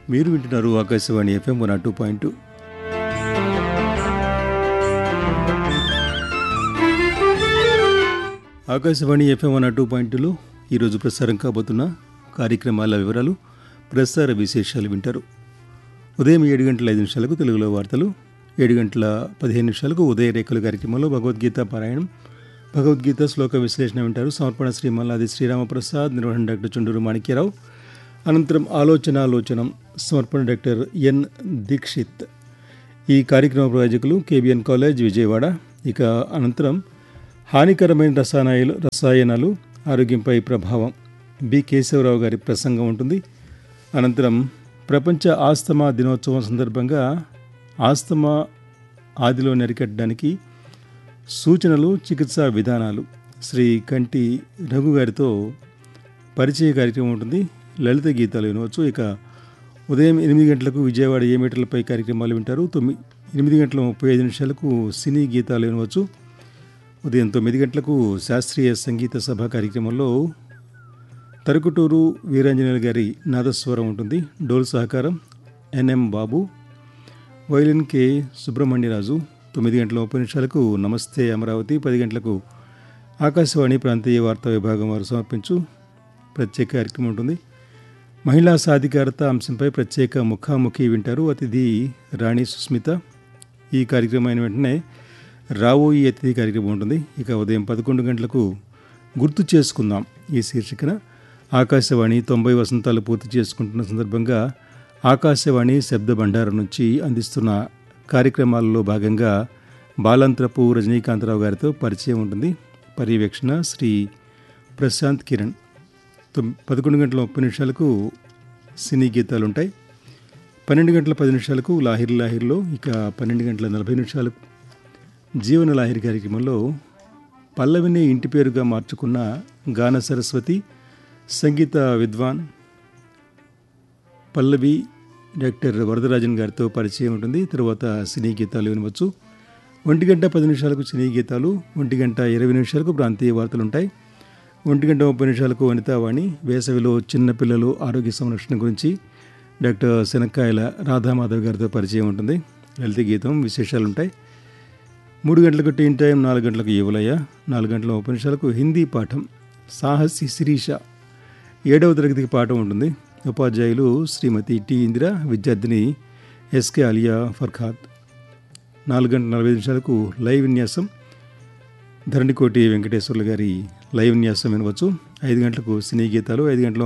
మీరు వింటున్నారు Akashvani FM one two point two Akashvani FM one two point టూలో ఈరోజు ప్రసారం కాబోతున్న కార్యక్రమాల వివరాలు ప్రసార విశేషాలు వింటారు ఉదయం ఏడు గంటల ఐదు నిమిషాలకు తెలుగులో వార్తలు ఏడు గంటల పదిహేను నిమిషాలకు ఉదయ రేఖలు కార్యక్రమంలో భగవద్గీత పారాయణం భగవద్గీత శ్లోక విశ్లేషణ వింటారు సమర్పణ శ్రీ మల్లాది శ్రీరామప్రసాద్ నిర్వహణ డాక్టర్ చుండూరు మాణిక్యరావు అనంతరం ఆలోచన ఆలోచనం సమర్పణ డాక్టర్ ఎన్ దీక్షిత్ ఈ కార్యక్రమ ప్రయోజకులు కేబిఎన్ కాలేజ్ విజయవాడ ఇక అనంతరం హానికరమైన రసాయనాలు రసాయనాలు ఆరోగ్యంపై ప్రభావం బి కేశవరావు గారి ప్రసంగం ఉంటుంది అనంతరం ప్రపంచ ఆస్తమా దినోత్సవం సందర్భంగా ఆస్తమా ఆదిలో నరికట్టడానికి సూచనలు చికిత్సా విధానాలు శ్రీ కంటి రఘు గారితో పరిచయ కార్యక్రమం ఉంటుంది లలిత గీతాలు వినవచ్చు ఇక ఉదయం ఎనిమిది గంటలకు విజయవాడ ఏ మీటర్లపై కార్యక్రమాలు వింటారు తొమ్మిది ఎనిమిది గంటల ముప్పై ఐదు నిమిషాలకు సినీ గీతాలు వినవచ్చు ఉదయం తొమ్మిది గంటలకు శాస్త్రీయ సంగీత సభ కార్యక్రమంలో తరుకుటూరు వీరాంజనేయులు గారి నాదస్వరం ఉంటుంది డోల్ సహకారం NM Babu violin K Subrahmanyaraju తొమ్మిది గంటల ముప్పై నిమిషాలకు నమస్తే అమరావతి పది గంటలకు ఆకాశవాణి ప్రాంతీయ వార్తా విభాగం వారు సమర్పించు ప్రత్యేక కార్యక్రమం ఉంటుంది మహిళా సాధికారత అంశంపై ప్రత్యేక ముఖాముఖి వింటారు అతిథి రాణి సుస్మిత ఈ కార్యక్రమం అయిన వెంటనే రావోయి అతిథి కార్యక్రమం ఉంటుంది ఇక ఉదయం పదకొండు గంటలకు గుర్తు చేసుకుందాం ఈ శీర్షికన ఆకాశవాణి తొంభై వసంతాలు పూర్తి చేసుకుంటున్న సందర్భంగా ఆకాశవాణి శబ్ద భండారం నుంచి అందిస్తున్న కార్యక్రమాలలో భాగంగా బాలంత్రపు రజనీకాంతరావు గారితో పరిచయం ఉంటుంది పర్యవేక్షణ శ్రీ ప్రశాంత్ కిరణ్ తొమ్ పదకొండు గంటల ముప్పై నిమిషాలకు సినీ గీతాలు ఉంటాయి పన్నెండు గంటల పది నిమిషాలకు లాహిర్ లాహిర్లో ఇక పన్నెండు గంటల నలభై నిమిషాలకు జీవన లాహిరి కార్యక్రమంలో పల్లవిని ఇంటి పేరుగా మార్చుకున్న గాన సరస్వతి సంగీత విద్వాన్ పల్లవి డాక్టర్ వరదరాజన్ గారితో పరిచయం ఉంటుంది తర్వాత సినీ గీతాలు వినవచ్చు ఒంటి గంట పది నిమిషాలకు సినీ గీతాలు ఒంటి గంట ఇరవై నిమిషాలకు ప్రాంతీయ వార్తలు ఉంటాయి ఒంటి గంట ముప్పై నిమిషాలకు వనితావాణి వేసవిలో చిన్నపిల్లలు ఆరోగ్య సంరక్షణ గురించి డాక్టర్ శనక్కాయల రాధామాధవ్ గారితో పరిచయం ఉంటుంది లలిత గీతం విశేషాలు ఉంటాయి మూడు గంటలకు టీన్ టైం నాలుగు గంటలకు యువలయ్య నాలుగు గంటల ముప్పై నిమిషాలకు హిందీ పాఠం సాహసి శిరీష ఏడవ తరగతికి పాఠం ఉంటుంది ఉపాధ్యాయులు శ్రీమతి టి ఇందిర విద్యార్థిని ఎస్కే అలియా ఫర్ఖాత్ నాలుగు గంటల నలభై నిమిషాలకు లైవ్ విన్యాసం ధరణికోటి వెంకటేశ్వర్లు గారి లైవ్ విన్యాసం వినవచ్చు ఐదు గంటలకు సినీ గీతాలు ఐదు గంటల